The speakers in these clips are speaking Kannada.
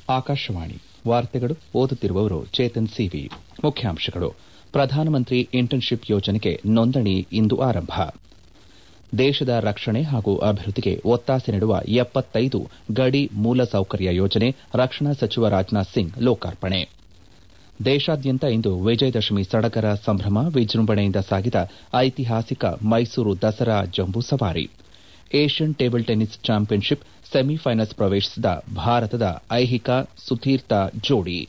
ಆಕಾಶವಾಣಿ ವಾರ್ತೆಗಳು ಓದುತ್ತಿರುವವರು ಚೇತನ್ ಸಿವಿ ಮುಖ್ಯಾಂಶಗಳು ಪ್ರಧಾನಮಂತ್ರಿ ಇಂಟರ್ನ್ಶಿಪ್ ಯೋಜನೆಗೆ ನೋಂದಣಿ ಇಂದು ಆರಂಭ ದೇಶದ ರಕ್ಷಣೆ ಹಾಗೂ ಅಭಿವೃದ್ದಿಗೆ ಒತ್ತಾಸೆ ನೀಡುವ ಎಪ್ಪತ್ತೈದು ಗಡಿ ಮೂಲಸೌಕರ್ಯ ಯೋಜನೆ ರಕ್ಷಣಾ ಸಚಿವ ರಾಜನಾಥ್ ಸಿಂಗ್ ಲೋಕಾರ್ಪಣೆ ದೇಶಾದ್ಯಂತ ಇಂದು ವಿಜಯದಶಮಿ ಸಡಗರ ಸಂಭ್ರಮ ವಿಜೃಂಭಣೆಯಿಂದ ಸಾಗಿದ ಐತಿಹಾಸಿಕ Mysuru Dasara Jambu Savari Asian table tennis championship semifinals ಪ್ರವೇಶಿಸಿದ ಭಾರತದ ಐಹಿಕಾ ಸುತೀರ್ಥ ಜೋಡಿ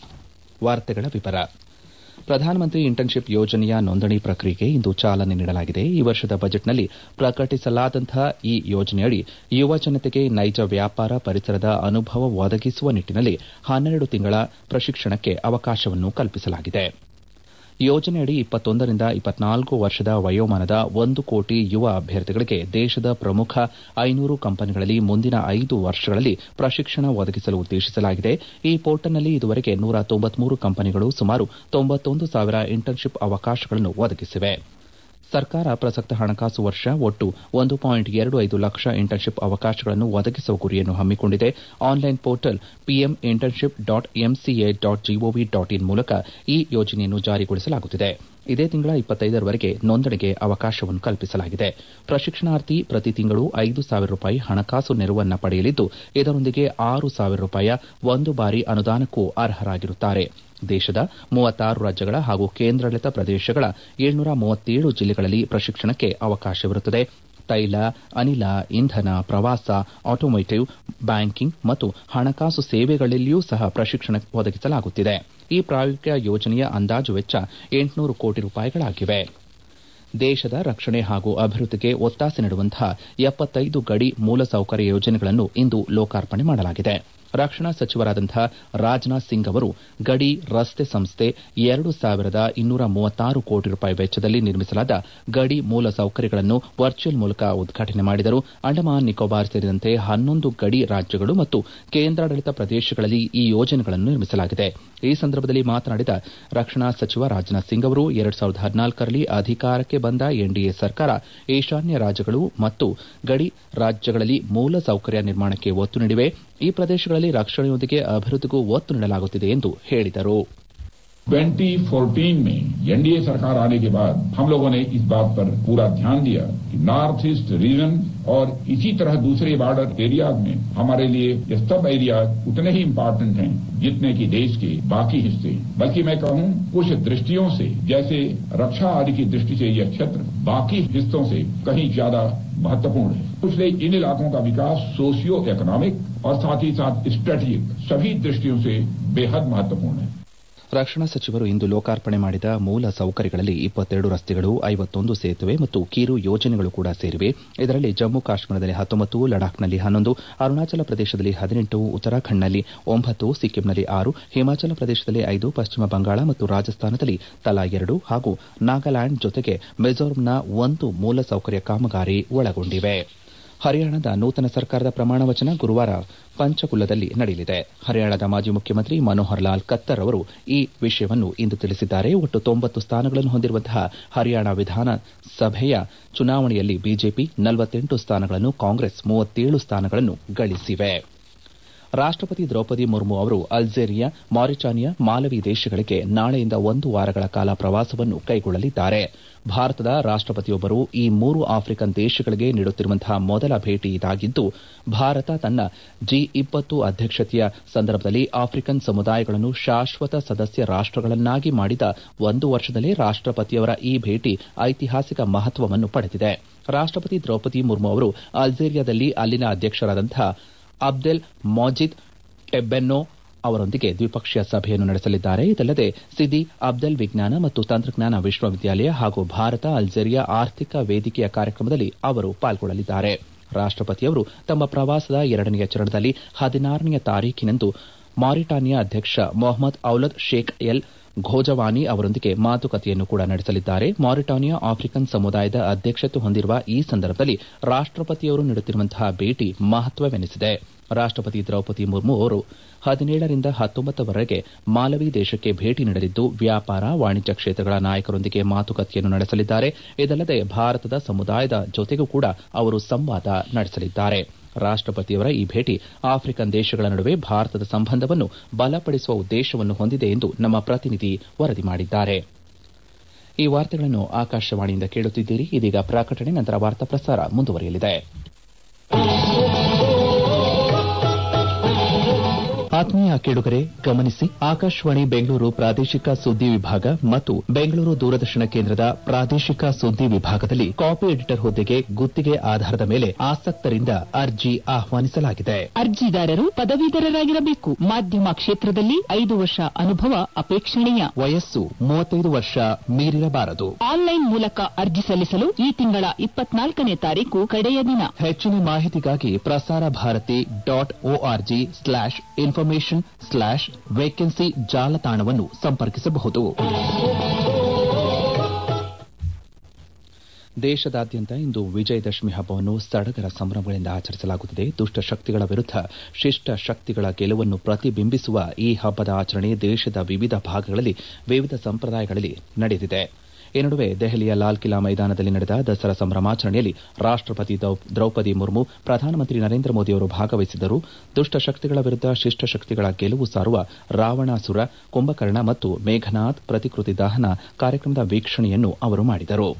ಪ್ರಧಾನಮಂತ್ರಿ ಇಂಟರ್ನ್ಶಿಪ್ ಯೋಜನೆಯ ನೋಂದಣಿ ಪ್ರಕ್ರಿಯೆಗೆ ಇಂದು ಚಾಲನೆ ನೀಡಲಾಗಿದೆ ಈ ವರ್ಷದ ಬಜೆಟ್ನಲ್ಲಿ ಪ್ರಕಟಿಸಲಾದಂತಹ ಈ ಯೋಜನೆಯಡಿ ಯುವ ಜನತೆಗೆ ನೈಜ ವ್ಯಾಪಾರ ಪರಿಸರದ ಅನುಭವ ಒದಗಿಸುವ ನಿಟ್ಟನಲ್ಲಿ ಹನ್ನೆರಡು ತಿಂಗಳ ಪ್ರಶಿಕ್ಷಣಕ್ಕೆ ಅವಕಾಶವನ್ನು ಕಲ್ಪಿಸಲಾಗಿದೆ ಯೋಜನೆಯಡಿ ಇಪ್ಪತ್ತೊಂದರಿಂದ ಇಪ್ಪತ್ನಾಲ್ಕು ವರ್ಷದ ವಯೋಮಾನದ ಒಂದು ಕೋಟಿ ಯುವ ಅಭ್ಯರ್ಥಿಗಳಿಗೆ ದೇಶದ ಪ್ರಮುಖ ಐನೂರು ಕಂಪನಿಗಳಲ್ಲಿ ಮುಂದಿನ ಐದು ವರ್ಷಗಳಲ್ಲಿ ಪ್ರಶಿಕ್ಷಣ ಒದಗಿಸಲು ಉದ್ದೇಶಿಸಲಾಗಿದೆ ಈ ಪೋರ್ಟಲ್ನಲ್ಲಿ ಇದುವರೆಗೆ ನೂರ ತೊಂಬತ್ಮೂರು ಕಂಪನಿಗಳು ಸುಮಾರು ತೊಂಬತ್ತೊಂದು ಸಾವಿರ ಇಂಟರ್ನ್ಶಿಪ್ ಅವಕಾಶಗಳನ್ನು ಒದಗಿಸಿವೆ ಸರ್ಕಾರ ಪ್ರಸಕ್ತ ಹಣಕಾಸು ವರ್ಷ ಒಟ್ಟು ಒಂದು ಪಾಯಿಂಟ್ ಎರಡು ಐದು ಲಕ್ಷ ಇಂಟರ್ನ್ಶಿಪ್ ಅವಕಾಶಗಳನ್ನು ಒದಗಿಸುವ ಗುರಿಯನ್ನು ಹಮ್ಮಿಕೊಂಡಿದೆ online portal PM internship dot MCA dot GOV dot in ಮೂಲಕ ಈ ಯೋಜನೆಯನ್ನು ಜಾರಿಗೊಳಿಸಲಾಗುತ್ತಿದೆ ಇದೇ ತಿಂಗಳ ಇಪ್ಪತ್ತೈದರವರೆಗೆ ನೋಂದಣಿಗೆ ಅವಕಾಶವನ್ನು ಕಲ್ಪಿಸಲಾಗಿದೆ ಪ್ರಶಿಕ್ಷಣಾರ್ಥಿ ಪ್ರತಿ ತಿಂಗಳು ಐದು ಸಾವಿರ ರೂಪಾಯಿ ಹಣಕಾಸು ನೆರವನ್ನು ಪಡೆಯಲಿದ್ದು ಇದರೊಂದಿಗೆ ಆರು ಸಾವಿರ ರೂಪಾಯಿ ಒಂದು ಬಾರಿ ಅನುದಾನಕ್ಕೂ ಅರ್ಹರಾಗಿರುತ್ತಾರೆ ದೇಶದ ಮೂವತ್ತಾರು ರಾಜ್ಯಗಳ ಹಾಗೂ ಕೇಂದ್ರಾಡಳಿತ ಪ್ರದೇಶಗಳ ಏಳ್ನೂರ ಮೂವತ್ತೇಳು ಜಿಲ್ಲೆಗಳಲ್ಲಿ ಪ್ರಶಿಕ್ಷಣಕ್ಕೆ ಅವಕಾಶವಿರುತ್ತದೆ ತೈಲ ಅನಿಲ ಇಂಧನ ಪ್ರವಾಸ ಆಟೋಮೋಟಿವ್ ಬ್ಯಾಂಕಿಂಗ್ ಮತ್ತು ಹಣಕಾಸು ಸೇವೆಗಳಲ್ಲಿಯೂ ಸಹ ಪ್ರಶಿಕ್ಷಣ ಒದಗಿಸಲಾಗುತ್ತಿದೆ ಈ ಪ್ರಾಯೋಗಿಕ ಯೋಜನೆಯ ಅಂದಾಜು ವೆಚ್ಚ ಎಂಟುನೂರು ಕೋಟಿ ರೂಪಾಯಿಗಳಾಗಿವೆ ದೇಶದ ರಕ್ಷಣೆ ಹಾಗೂ ಅಭಿವೃದ್ದಿಗೆ ಒತ್ತಾಸೆ ನೀಡುವಂತಹ ಎಪ್ಪತ್ತೈದು ಗಡಿ ಮೂಲಸೌಕರ್ಯ ಯೋಜನೆಗಳನ್ನು ಇಂದು ಲೋಕಾರ್ಪಣೆ ಮಾಡಲಾಗಿದೆ ರಕ್ಷಣಾ ಸಚಿವರಾದಂತಹ ರಾಜನಾಥ್ ಸಿಂಗ್ ಅವರು ಗಡಿ ರಸ್ತೆ ಸಂಸ್ಥೆ ಎರಡು ಸಾವಿರದ ಇನ್ನೂರ ಮೂವತ್ತಾರು ಕೋಟಿ ರೂಪಾಯಿ ವೆಚ್ಚದಲ್ಲಿ ನಿರ್ಮಿಸಲಾದ ಗಡಿ ಮೂಲಸೌಕರ್ಯಗಳನ್ನು ವರ್ಚುವಲ್ ಮೂಲಕ ಉದ್ಘಾಟನೆ ಮಾಡಿದರು ಅಂಡಮಾನ್ ನಿಕೋಬಾರ್ ಸೇರಿದಂತೆ ಹನ್ನೊಂದು ಗಡಿ ರಾಜ್ಯಗಳು ಮತ್ತು ಕೇಂದ್ರಾಡಳಿತ ಪ್ರದೇಶಗಳಲ್ಲಿ ಈ ಯೋಜನೆಗಳನ್ನು ನಿರ್ಮಿಸಲಾಗಿದೆ ಈ ಸಂದರ್ಭದಲ್ಲಿ ಮಾತನಾಡಿದ ರಕ್ಷಣಾ ಸಚಿವ ರಾಜನಾಥ್ ಸಿಂಗ್ ಅವರು ಎರಡು ಸಾವಿರದ ಹದಿನಾಲ್ಕರಲ್ಲಿ ಅಧಿಕಾರಕ್ಕೆ ಬಂದ ಎನ್ಡಿಎ ಸರ್ಕಾರ ಈಶಾನ್ಯ ರಾಜ್ಯಗಳು ಮತ್ತು ಗಡಿ ರಾಜ್ಯಗಳಲ್ಲಿ ಮೂಲಸೌಕರ್ಯ ನಿರ್ಮಾಣಕ್ಕೆ ಒತ್ತು ನೀಡಿವೆ ಈ ಪ್ರದೇಶಗಳಲ್ಲಿ ರಕ್ಷಣೆಯೊಂದಿಗೆ ಅಭಿವೃದ್ದಿಗೂ ಒತ್ತು ನೀಡಲಾಗುತ್ತಿದೆ ಎಂದು ಹೇಳಿದರು 2014 में एनडीए सरकार आने के बाद हम लोगों ने इस बात पर पूरा ध्यान दिया कि नॉर्थ ईस्ट रीजन और इसी तरह दूसरे बॉर्डर एरियाज में हमारे लिए ये सब एरियाज उतने ही इम्पोर्टेंट हैं जितने कि देश के बाकी हिस्से बल्कि मैं कहूं कुछ दृष्टियों से जैसे रक्षा आदि की दृष्टि से यह क्षेत्र बाकी हिस्सों से कहीं ज्यादा महत्वपूर्ण है इसलिए इन इलाकों का विकास सोशियो इकोनॉमिक और साथ ही साथ स्ट्रेटेजिक सभी दृष्टियों से बेहद महत्वपूर्ण है ರಕ್ಷಣಾ ಸಚಿವರು ಇಂದು ಲೋಕಾರ್ಪಣೆ ಮಾಡಿದ ಮೂಲ ಸೌಕರ್ಯಗಳಲ್ಲಿ ಇಪ್ಪತ್ತೆರಡು ರಸ್ತೆಗಳು ಐವತ್ತೊಂದು ಸೇತುವೆ ಮತ್ತು ಕಿರು ಯೋಜನೆಗಳು ಕೂಡ ಸೇರಿವೆ ಇದರಲ್ಲಿ ಜಮ್ಮು ಕಾಶ್ಮೀರದಲ್ಲಿ ಹತ್ತೊಂಬತ್ತು ಲಡಾಖ್ನಲ್ಲಿ ಹನ್ನೊಂದು ಅರುಣಾಚಲ ಪ್ರದೇಶದಲ್ಲಿ ಹದಿನೆಂಟು ಉತ್ತರಾಖಂಡ್ನಲ್ಲಿ ಒಂಬತ್ತು ಸಿಕ್ಕಿಂನಲ್ಲಿ ಆರು ಹಿಮಾಚಲ ಪ್ರದೇಶದಲ್ಲಿ ಐದು ಪಶ್ಚಿಮ ಬಂಗಾಳ ಮತ್ತು ರಾಜಸ್ಥಾನದಲ್ಲಿ ತಲಾ ಎರಡು ಹಾಗೂ ನಾಗಾಲ್ಯಾಂಡ್ ಜೊತೆಗೆ ಮಿಜೋರಂನ ಒಂದು ಮೂಲಸೌಕರ್ಯ ಕಾಮಗಾರಿ ಒಳಗೊಂಡಿವೆ ಹರಿಯಾಣದ ನೂತನ ಸರ್ಕಾರದ ಪ್ರಮಾಣ ವಚನ ಗುರುವಾರ ಪಂಚಕುಲದಲ್ಲಿ ನಡೆಯಲಿದೆ ಹರಿಯಾಣದ ಮಾಜಿ ಮುಖ್ಯಮಂತ್ರಿ ಮನೋಹರ್ ಲಾಲ್ ಖತ್ತರ್ ಅವರು ಈ ವಿಷಯವನ್ನು ಇಂದು ತಿಳಿಸಿದ್ದಾರೆ ಒಟ್ಟು ತೊಂಬತ್ತು ಸ್ಥಾನಗಳನ್ನು ಹೊಂದಿರುವಂತಹ ಹರಿಯಾಣ ವಿಧಾನಸಭೆಯ ಚುನಾವಣೆಯಲ್ಲಿ ಬಿಜೆಪಿ ನಲವತ್ತೆಂಟು ಸ್ಥಾನಗಳನ್ನು ಕಾಂಗ್ರೆಸ್ ಮೂವತ್ತೇಳು ಸ್ಥಾನಗಳನ್ನು ಗಳಿಸಿವೆ ರಾಷ್ಟಪತಿ ದ್ರೌಪದಿ ಮುರ್ಮು ಅವರು ಅಲ್ಜೇರಿಯಾ ಮಾರಿಟಾನಿಯಾ ಮಾಲವಿ ದೇಶಗಳಿಗೆ ನಾಳೆಯಿಂದ ಒಂದು ವಾರಗಳ ಕಾಲ ಪ್ರವಾಸವನ್ನು ಕೈಗೊಳ್ಳಲಿದ್ದಾರೆ ಭಾರತದ ರಾಷ್ಟಪತಿಯೊಬ್ಬರು ಈ ಮೂರು ಆಫ್ರಿಕನ್ ದೇಶಗಳಿಗೆ ನೀಡುತ್ತಿರುವಂತಹ ಮೊದಲ ಭೇಟಿ ಇದಾಗಿದ್ದು ಭಾರತ ತನ್ನ ಜಿ ಇಪ್ಪತ್ತು ಅಧ್ಯಕ್ಷತೆಯ ಸಂದರ್ಭದಲ್ಲಿ ಆಫ್ರಿಕನ್ ಸಮುದಾಯಗಳನ್ನು ಶಾಶ್ವತ ಸದಸ್ಯ ರಾಷ್ಟಗಳನ್ನಾಗಿ ಮಾಡಿದ ಒಂದು ವರ್ಷದಲ್ಲೇ ರಾಷ್ಟಪತಿಯವರ ಈ ಭೇಟಿ ಐತಿಹಾಸಿಕ ಮಹತ್ವವನ್ನು ಪಡೆದಿದೆ ರಾಷ್ಟಪತಿ ದ್ರೌಪದಿ ಮುರ್ಮು ಅವರು ಅಲ್ಜೇರಿಯಾದಲ್ಲಿ ಅಲ್ಲಿನ ಅಧ್ಯಕ್ಷರಾದಂತಹ ಅಬ್ದೆಲ್ ಮಾಜಿದ್ ಟೆಬ್ಬೆನ್ನೋ ಅವರೊಂದಿಗೆ ದ್ವಿಪಕ್ಷೀಯ ಸಭೆಯನ್ನು ನಡೆಸಲಿದ್ದಾರೆ ಇದಲ್ಲದೆ ಸಿದಿ ಅಬ್ದೆಲ್ ವಿಜ್ಞಾನ ಮತ್ತು ತಂತ್ರಜ್ಞಾನ ವಿಶ್ವವಿದ್ಯಾಲಯ ಹಾಗೂ ಭಾರತ ಅಲ್ಜೇರಿಯಾ ಆರ್ಥಿಕ ವೇದಿಕೆಯ ಕಾರ್ಯಕ್ರಮದಲ್ಲಿ ಅವರು ಪಾಲ್ಗೊಳ್ಳಲಿದ್ದಾರೆ ರಾಷ್ಟಪತಿಯವರು ತಮ್ಮ ಪ್ರವಾಸದ ಎರಡನೆಯ ಚರಣದಲ್ಲಿ ಹದಿನಾರನೆಯ ತಾರೀಖಿನಂದು ಮಾರಿಟಾನಿಯಾ ಅಧ್ಯಕ್ಷ Mohamed Ould Cheikh El Ghazouani ಅವರೊಂದಿಗೆ ಮಾತುಕತೆಯನ್ನು ಕೂಡ ನಡೆಸಲಿದ್ದಾರೆ ಮಾರಿಟಾನಿಯಾ ಆಫ್ರಿಕನ್ ಸಮುದಾಯದ ಅಧ್ಯಕ್ಷತೆ ಹೊಂದಿರುವ ಈ ಸಂದರ್ಭದಲ್ಲಿ ರಾಷ್ಟಪತಿಯವರು ನೀಡುತ್ತಿರುವಂತಹ ಭೇಟಿ ಮಹತ್ವವೆನಿಸಿದೆ ರಾಷ್ಟಪತಿ ದ್ರೌಪದಿ ಮುರ್ಮು ಅವರು ಹದಿನೇಳರಿಂದ ಹತ್ತೊಂಬತ್ತರವರೆಗೆ ಮಾಲವಿ ದೇಶಕ್ಕೆ ಭೇಟಿ ನೀಡಲಿದ್ದು ವ್ಯಾಪಾರ ವಾಣಿಜ್ಯ ಕ್ಷೇತ್ರಗಳ ನಾಯಕರೊಂದಿಗೆ ಮಾತುಕತೆಯನ್ನು ನಡೆಸಲಿದ್ದಾರೆ ಇದಲ್ಲದೆ ಭಾರತದ ಸಮುದಾಯದ ಜೊತೆಗೂ ಕೂಡ ಅವರು ಸಂವಾದ ನಡೆಸಲಿದ್ದಾರೆ ರಾಷ್ಟಪತಿಯವರ ಈ ಭೇಟಿ ಆಫ್ರಿಕನ್ ದೇಶಗಳ ನಡುವೆ ಭಾರತದ ಸಂಬಂಧವನ್ನು ಬಲಪಡಿಸುವ ಉದ್ದೇಶವನ್ನು ಹೊಂದಿದೆ ಎಂದು ನಮ್ಮ ಪ್ರತಿನಿಧಿ ವರದಿ ಮಾಡಿದ್ದಾರೆ ಈ ವಾರ್ತೆಗಳನ್ನು ಆಕಾಶವಾಣಿಯಿಂದ ಕೇಳುತ್ತಿದ್ದೀರಿ ಇದೀಗ ಪ್ರಕಟಣೆ ನಂತರ ವಾರ್ತಾ ಪ್ರಸಾರ ಮುಂದುವರಿಯಲಿದೆ ಆತ್ಮೀಯ ಕೇಳುಗರೆ ಗಮನಿಸಿ ಆಕಾಶವಾಣಿ ಬೆಂಗಳೂರು ಪ್ರಾದೇಶಿಕ ಸುದ್ದಿ ವಿಭಾಗ ಮತ್ತು ಬೆಂಗಳೂರು ದೂರದರ್ಶನ ಕೇಂದ್ರದ ಪ್ರಾದೇಶಿಕ ಸುದ್ದಿ ವಿಭಾಗದಲ್ಲಿ ಕಾಪಿ ಎಡಿಟರ್ ಹುದ್ದೆಗೆ ಗುತ್ತಿಗೆ ಆಧಾರದ ಮೇಲೆ ಆಸಕ್ತರಿಂದ ಅರ್ಜಿ ಆಹ್ವಾನಿಸಲಾಗಿದೆ ಅರ್ಜಿದಾರರು ಪದವೀಧರರಾಗಿರಬೇಕು ಮಾಧ್ಯಮ ಕ್ಷೇತ್ರದಲ್ಲಿ ಐದು ವರ್ಷ ಅನುಭವ ಅಪೇಕ್ಷಣೀಯ ವಯಸ್ಸು ಮೂವತ್ತೈದು ವರ್ಷ ಮೀರಿರಬಾರದು ಆನ್ಲೈನ್ ಮೂಲಕ ಅರ್ಜಿ ಸಲ್ಲಿಸಲು ಈ ತಿಂಗಳ ಇಪ್ಪತ್ನಾಲ್ಕನೇ ತಾರೀಕು ಕಡೆಯ ದಿನ ಹೆಚ್ಚಿನ ಮಾಹಿತಿಗಾಗಿ Prasar Bharati dot ORG slash information slash vacancy ಜಾಲತಾಣವನ್ನು ಸಂಪರ್ಕಿಸಬಹುದು ದೇಶದಾದ್ಯಂತ ಇಂದು ವಿಜಯದಶಮಿ ಹಬ್ಬವನ್ನು ಸಡಗರ ಸಂಭ್ರಮಗಳಿಂದ ಆಚರಿಸಲಾಗುತ್ತಿದೆ ದುಷ್ಟ ಶಕ್ತಿಗಳ ವಿರುದ್ಧ ಶಿಷ್ಟ ಶಕ್ತಿಗಳ ಗೆಲುವನ್ನು ಪ್ರತಿಬಿಂಬಿಸುವ ಈ ಹಬ್ಬದ ಆಚರಣೆ ದೇಶದ ವಿವಿಧ ಭಾಗಗಳಲ್ಲಿ ವಿವಿಧ ಸಂಪ್ರದಾಯಗಳಲ್ಲಿ ನಡೆದಿದೆ ಈ ನಡುವೆ ದೆಹಲಿಯ ಲಾಲ್ ಕಿಲಾ ಮೈದಾನದಲ್ಲಿ ನಡೆದ ದಸರಾ ಸಂಭ್ರಮಾಚರಣೆಯಲ್ಲಿ ರಾಷ್ಟಪತಿ ದ್ರೌಪದಿ ಮುರ್ಮು ಪ್ರಧಾನಮಂತ್ರಿ ನರೇಂದ್ರ ಮೋದಿ ಅವರು ಭಾಗವಹಿಸಿದ್ದರು ದುಷ್ಟ ಶಕ್ತಿಗಳ ವಿರುದ್ಧ ಶಿಷ್ಟ ಶಕ್ತಿಗಳ ಗೆಲುವು ಸಾರುವ ರಾವಣಾಸುರ ಕುಂಭಕರ್ಣ ಮತ್ತು ಮೇಘನಾಥ್ ಪ್ರತಿಕೃತಿ ದಹನ ಕಾರ್ಯಕ್ರಮದ ವೀಕ್ಷಣೆಯನ್ನು ಅವರು ಮಾಡಿದರು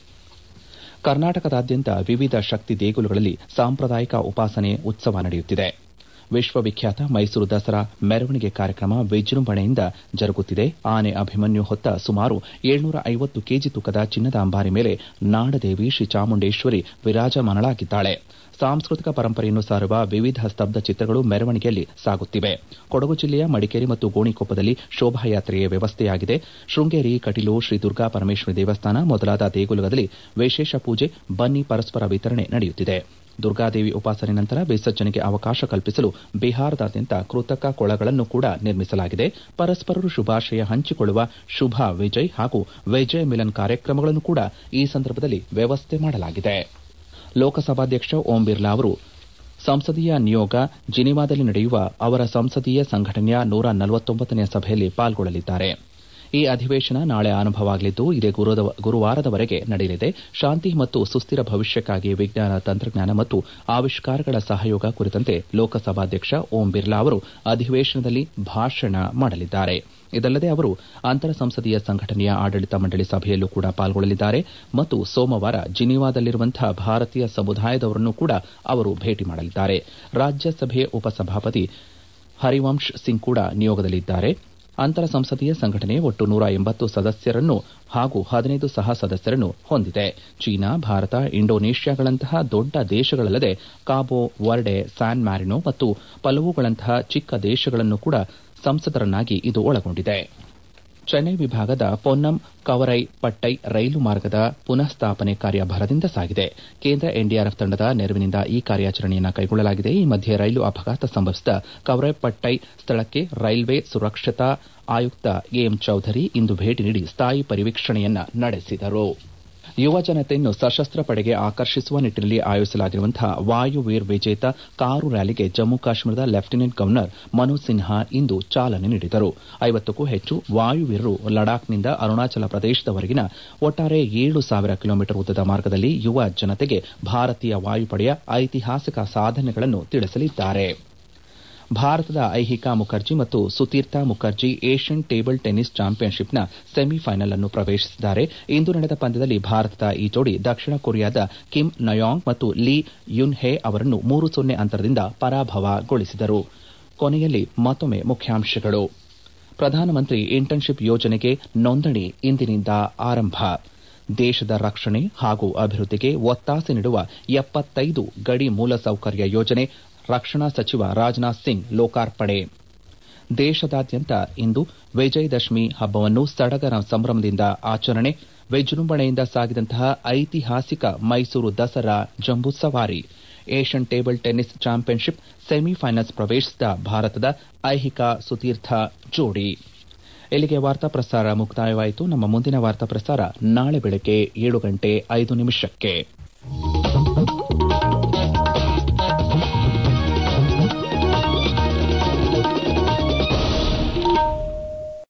ಕರ್ನಾಟಕದಾದ್ಯಂತ ವಿವಿಧ ಶಕ್ತಿ ದೇಗುಲಗಳಲ್ಲಿ ಸಾಂಪ್ರದಾಯಿಕ ಉಪಾಸನೆ ಉತ್ಸವ ನಡೆಯುತ್ತಿದೆ ವಿಶ್ವವಿಖ್ಯಾತ ಮೈಸೂರು ದಸರಾ ಮೆರವಣಿಗೆ ಕಾರ್ಯಕ್ರಮ ವಿಜೃಂಭಣೆಯಿಂದ ಜರುಗುತ್ತಿದೆ ಆನೆ ಅಭಿಮನ್ಯು ಹೊತ್ತ ಸುಮಾರು ಏಳ್ನೂರ ಐವತ್ತು ಕೆಜಿ ತೂಕದ ಚಿನ್ನದ ಅಂಬಾರಿ ಮೇಲೆ ನಾಡದೇವಿ ಶ್ರೀ ಚಾಮುಂಡೇಶ್ವರಿ ವಿರಾಜಮಾನಳಾಗಿದ್ದಾಳೆ ಸಾಂಸ್ಕೃತಿಕ ಪರಂಪರೆಯನ್ನು ಸಾರುವ ವಿವಿಧ ಸ್ತಬ್ಧ ಚಿತ್ರಗಳು ಮೆರವಣಿಗೆಯಲ್ಲಿ ಸಾಗುತ್ತಿವೆ ಕೊಡಗು ಜಿಲ್ಲೆಯ ಮಡಿಕೇರಿ ಮತ್ತು ಗೋಣಿಕೊಪ್ಪದಲ್ಲಿ ಶೋಭಾಯಾತ್ರೆಯ ವ್ಯವಸ್ಥೆಯಾಗಿದೆ ಶೃಂಗೇರಿ ಕಟೀಲು ಶ್ರೀ ದುರ್ಗಾ ಪರಮೇಶ್ವರಿ ದೇವಸ್ಥಾನ ಮೊದಲಾದ ದೇಗುಲಗಳಲ್ಲಿ ವಿಶೇಷ ಪೂಜೆ ಬನ್ನಿ ಪರಸ್ಪರ ವಿತರಣೆ ನಡೆಯುತ್ತಿದೆ ದುರ್ಗಾದೇವಿ ಉಪಾಸನೆ ನಂತರ ವಿಸರ್ಜನೆಗೆ ಅವಕಾಶ ಕಲ್ಪಿಸಲು ಬಿಹಾರದಾದ್ಯಂತ ಕೃತಕ ಕೊಳಗಳನ್ನು ಕೂಡ ನಿರ್ಮಿಸಲಾಗಿದೆ ಪರಸ್ಪರರು ಶುಭಾಶಯ ಹಂಚಿಕೊಳ್ಳುವ ಶುಭ ವಿಜಯ್ ಹಾಗೂ ವಿಜಯ್ ಮಿಲನ್ ಕಾರ್ಯಕ್ರಮಗಳನ್ನು ಕೂಡ ಈ ಸಂದರ್ಭದಲ್ಲಿ ವ್ಯವಸ್ಥೆ ಮಾಡಲಾಗಿದೆ ಲೋಕಸಭಾಧ್ಯಕ್ಷ ಓಂ ಬಿರ್ಲಾ ಅವರು ಸಂಸದೀಯ ನಿಯೋಗ ಜಿನಿವಾದಲ್ಲಿ ನಡೆಯುವ ಅವರ ಸಂಸದೀಯ ಸಂಘಟನೆಯ ನೂರ ನಲವತ್ತೊಂಬತ್ತನೇ ಸಭೆಯಲ್ಲಿ ಪಾಲ್ಗೊಳ್ಳಲಿದ್ದಾರೆ ಈ ಅಧಿವೇಶನ ನಾಳೆ ಆರಂಭವಾಗಲಿದ್ದು ಇದೇ ಗುರುವಾರದವರೆಗೆ ನಡೆಯಲಿದೆ ಶಾಂತಿ ಮತ್ತು ಸುಸ್ಥಿರ ಭವಿಷ್ಯಕ್ಕಾಗಿ ವಿಜ್ಞಾನ ತಂತ್ರಜ್ಞಾನ ಮತ್ತು ಆವಿಷ್ಕಾರಗಳ ಸಹಯೋಗ ಕುರಿತಂತೆ ಲೋಕಸಭಾಧ್ಯಕ್ಷ ಓಂ ಬಿರ್ಲಾ ಅವರು ಅಧಿವೇಶನದಲ್ಲಿ ಭಾಷಣ ಮಾಡಲಿದ್ದಾರೆ ಇದಲ್ಲದೆ ಅವರು ಅಂತರ ಸಂಸದೀಯ ಸಂಘಟನೆಯ ಆಡಳಿತ ಮಂಡಳಿ ಸಭೆಯಲ್ಲೂ ಕೂಡ ಪಾಲ್ಗೊಳ್ಳಲಿದ್ದಾರೆ ಮತ್ತು ಸೋಮವಾರ ಜಿನಿವಾದಲ್ಲಿರುವಂತಹ ಭಾರತೀಯ ಸಮುದಾಯದವರನ್ನು ಕೂಡ ಅವರು ಭೇಟಿ ಮಾಡಲಿದ್ದಾರೆ ರಾಜ್ಯಸಭೆ ಉಪಸಭಾಪತಿ ಹರಿವಂಶ್ ಸಿಂಗ್ ಕೂಡ ನಿಯೋಗದಲ್ಲಿದ್ದಾರೆ ಅಂತರ ಸಂಸದೀಯ ಸಂಘಟನೆ ಒಟ್ಟು ನೂರ ಎಂಬತ್ತು ಸದಸ್ಯರನ್ನು ಹಾಗೂ ಹದಿನೈದು ಸಹ ಸದಸ್ಯರನ್ನು ಹೊಂದಿದೆ ಚೀನಾ ಭಾರತ ಇಂಡೋನೇಷ್ಯಾಗಳಂತಹ ದೊಡ್ಡ ದೇಶಗಳಲ್ಲದೆ ಕಾಬೋ ವರ್ಡೆ ಸ್ಯಾನ್ ಮ್ಯಾರಿನೋ ಮತ್ತು ಪಲವುಗಳಂತಹ ಚಿಕ್ಕ ದೇಶಗಳನ್ನು ಕೂಡ ಸಂಸದರನ್ನಾಗಿ ಇದು ಒಳಗೊಂಡಿದೆ ಚೆನ್ನೈ ವಿಭಾಗದ ಪೊನ್ನಂ ಕವರೈ ಪಟ್ಟೈ ರೈಲು ಮಾರ್ಗದ ಪುನಃ ಸ್ಥಾಪನೆ ಕಾರ್ಯ ಭರದಿಂದ ಸಾಗಿದೆ ಕೇಂದ್ರ ಎನ್ಡಿಆರ್ಎಫ್ ತಂಡದ ನೆರವಿನಿಂದ ಈ ಕಾರ್ಯಾಚರಣೆಯನ್ನು ಕೈಗೊಳ್ಳಲಾಗಿದೆ ಈ ಮಧ್ಯೆ ರೈಲು ಅಪಘಾತ ಸಂಭವಿಸಿದ ಕವರೈ ಪಟ್ಟೈ ಸ್ಥಳಕ್ಕೆ ರೈಲ್ವೆ ಸುರಕ್ಷತಾ ಆಯುಕ್ತ ಎಎಂ ಚೌಧರಿ ಇಂದು ಭೇಟಿ ನೀಡಿ ಸ್ಥಾಯಿ ಪರಿವೀಕ್ಷಣೆಯನ್ನ ನಡೆಸಿದರು ಯುವ ಜನತೆಯನ್ನು ಸಶಸ್ತ್ರ ಪಡೆಗೆ ಆಕರ್ಷಿಸುವ ನಿಟ್ಟಿನಲ್ಲಿ ಆಯೋಜಿಸಲಾಗಿರುವಂತಹ ವಾಯುವೀರ್ ವಿಜೇತ ಕಾರು ರ್ಯಾಲಿಗೆ ಜಮ್ಮು ಕಾಶ್ಮೀರದ ಲೆಫ್ಟಿನೆಂಟ್ ಗವರ್ನರ್ ಮನೋಜ್ ಸಿನ್ಹಾ ಇಂದು ಚಾಲನೆ ನೀಡಿದರು ಐವತ್ತಕ್ಕೂ ಹೆಚ್ಚು ವಾಯುವೀರರು ಲಡಾಖ್ನಿಂದ ಅರುಣಾಚಲ ಪ್ರದೇಶದವರೆಗಿನ ಒಟ್ಟಾರೆ ಏಳು ಸಾವಿರ ಕಿಲೋಮೀಟರ್ ಉದ್ದದ ಮಾರ್ಗದಲ್ಲಿ ಯುವ ಜನತೆಗೆ ಭಾರತೀಯ ವಾಯುಪಡೆಯ ಐತಿಹಾಸಿಕ ಸಾಧನೆಗಳನ್ನು ತಿಳಿಸಲಿದ್ದಾರೆ ಭಾರತದ ಐಹಿಕಾ ಮುಖರ್ಜಿ ಮತ್ತು Sutirtha Mukherjee Asian table tennis ಚಾಂಪಿಯನ್ಶಿಪ್ನ ಸೆಮಿಫೈನಲ್ ಅನ್ನು ಪ್ರವೇಶಿಸಿದ್ದಾರೆ ಇಂದು ನಡೆದ ಪಂದ್ಯದಲ್ಲಿ ಭಾರತದ ಈ ಜೋಡಿ ದಕ್ಷಿಣ ಕೊರಿಯಾದ ಕಿಮ್ ನಯಾಂಗ್ ಮತ್ತು ಲೀ ಯುನ್ ಹೆ ಅವರನ್ನು ಮೂರು ಸೊನ್ನೆ ಅಂತರದಿಂದ ಪರಾಭವಗೊಳಿಸಿದರು ಕೊನೆಯಲ್ಲಿ ಮತ್ತೊಮ್ಮೆ ಮುಖ್ಯಾಂಶಗಳು ಪ್ರಧಾನಮಂತ್ರಿ ಇಂಟರ್ನ್ಶಿಪ್ ಯೋಜನೆಗೆ ನೋಂದಣಿ ಇಂದಿನಿಂದ ಆರಂಭ ದೇಶದ ರಕ್ಷಣೆ ಹಾಗೂ ಅಭಿವೃದ್ಧಿಗೆ ಒತ್ತಾಸೆ ನೀಡುವ ಎಪ್ಪತ್ತೈದು ಗಡಿ ಮೂಲಸೌಕರ್ಯ ಯೋಜನೆ ರಕ್ಷಣಾ ಸಚಿವ ರಾಜನಾಥ್ ಸಿಂಗ್ ಲೋಕಾರ್ಪಣೆ ದೇಶದಾದ್ಯಂತ ಇಂದು ವಿಜಯದಶಮಿ ಹಬ್ಬವನ್ನು ಸಡಗರ ಸಂಭ್ರಮದಿಂದ ಆಚರಣೆ ವಿಜೃಂಭಣೆಯಿಂದ ಸಾಗಿದಂತಹ ಐತಿಹಾಸಿಕ Mysuru Dasara Jambu Savari Asian table tennis championship semifinals ಪ್ರವೇಶಿಸಿದ ಭಾರತದ ಐಹಿಕಾ ಸುತೀರ್ಥ ಜೋಡಿ ಇಲ್ಲಿಗೆ ವಾರ್ತಾ ಪ್ರಸಾರ ಮುಕ್ತಾಯವಾಯಿತು ನಮ್ಮ ಮುಂದಿನ ವಾರ್ತಾ ಪ್ರಸಾರ ನಾಳೆ ಬೆಳಗ್ಗೆ ಏಳು ಗಂಟೆ ಐದು ನಿಮಿಷಕ್ಕೆ